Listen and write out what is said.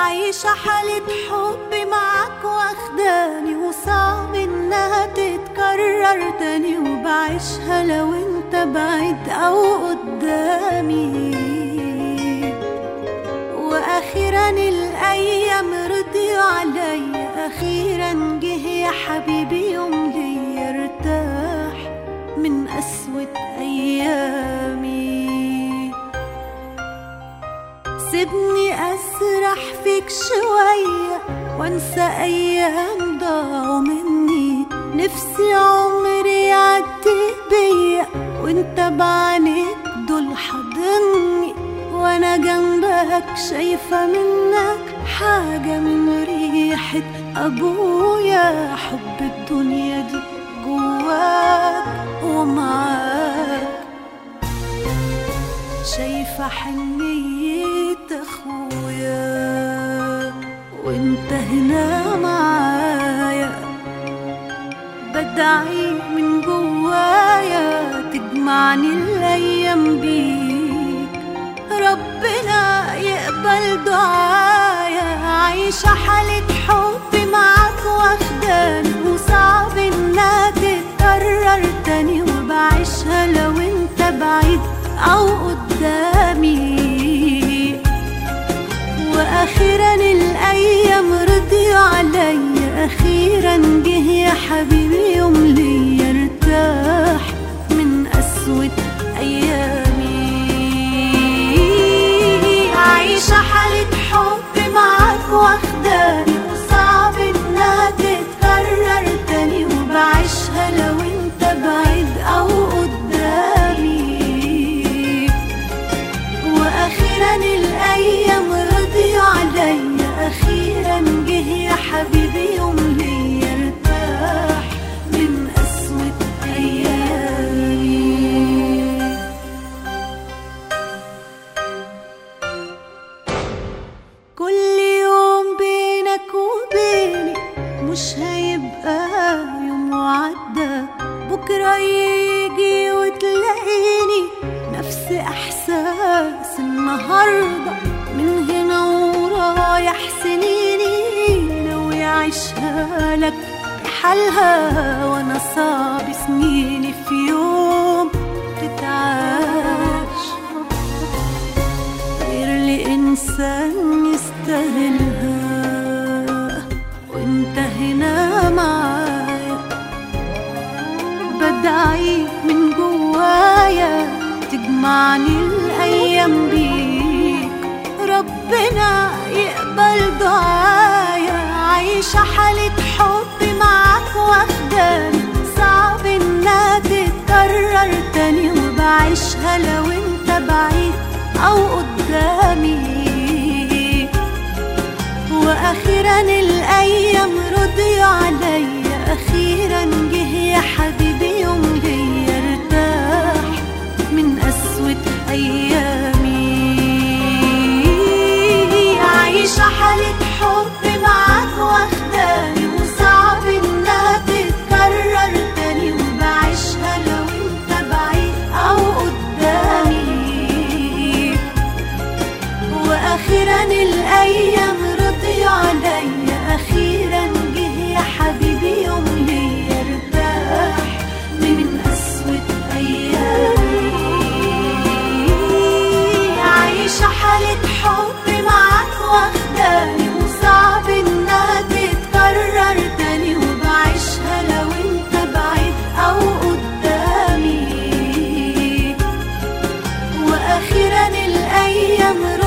عايشة حالة حب معاك واخداني وصعب انها تتكرر تاني وبعيشها لو انت بعيد او قدامي واخيرا الايام رضيوا عليا اخيرا جه يا حبيبي يوم ليا ارتاح من قسوة ايامي سيبني اسرح فيك شوية وانسى ايام ضاعوا مني نفسي عمري يعدي بيا وانت بعينيك دول حاضني وانا جنبك شايفة منك حاجة من ريحة ابويا حب الدنيا دي جواك ومعاك شايفة حنية اخويا وانت هنا معايا بدعي من جوايا تجمعني الايام بيك ربنا يقبل دعايا عايشة حالة حب معاك واخداني وصعب انها تتكرر تاني وبعيشها لو انت بعيد او قدامي واخيرا الايام رضيوا عليا اخيرا جه يا حبيبي يوم ليا ارتاح من قسوة ايامي عايشة حالة حب معاك واخداني وصعب انها تتكرر تاني وبعيشها لو انت بعيد او قدامي واخيرا الايام رضيوا عليا اخيرا جه يا حبيبي يوم ليا ارتاح من قسوة ايامي كل يوم بينك وبيني مش هيبقى يوم وعدى بكرة يجي وتلاقيني نفس إحساس النهاردة من هنا ورايح سنيني ناوي أعيشها لك بحالها وأنا صعب سنيني في يوم تتعاش غير لإنسان يستاهلها وانت هنا معايا بدعي من جوايا تجمعني الأيام بيك ربنا يقبل دعايا عايشة حالة حب معاك واخداني صعب انها تتكرر تاني وبعيشها لو انت بعيد او قدامي واخيرا الايام رضيوا عليا اخيرا جه يا حبيبي يوم ليا ارتاح من قسوة ايامي عايشة حالة حب معاك واخداني وصعب انها تتكرر تاني وبعيشها لو انت بعيد او قدامي واخيرا الايام رضيوا عليا اخيرا جه يا حبيبي يوم ليا ارتاح من قسوة ايامي عايشة حالة حب معاك واخداني وصعب انها تتكرر تاني وبعيشها لو انت بعيد او قدامي واخيرا الايام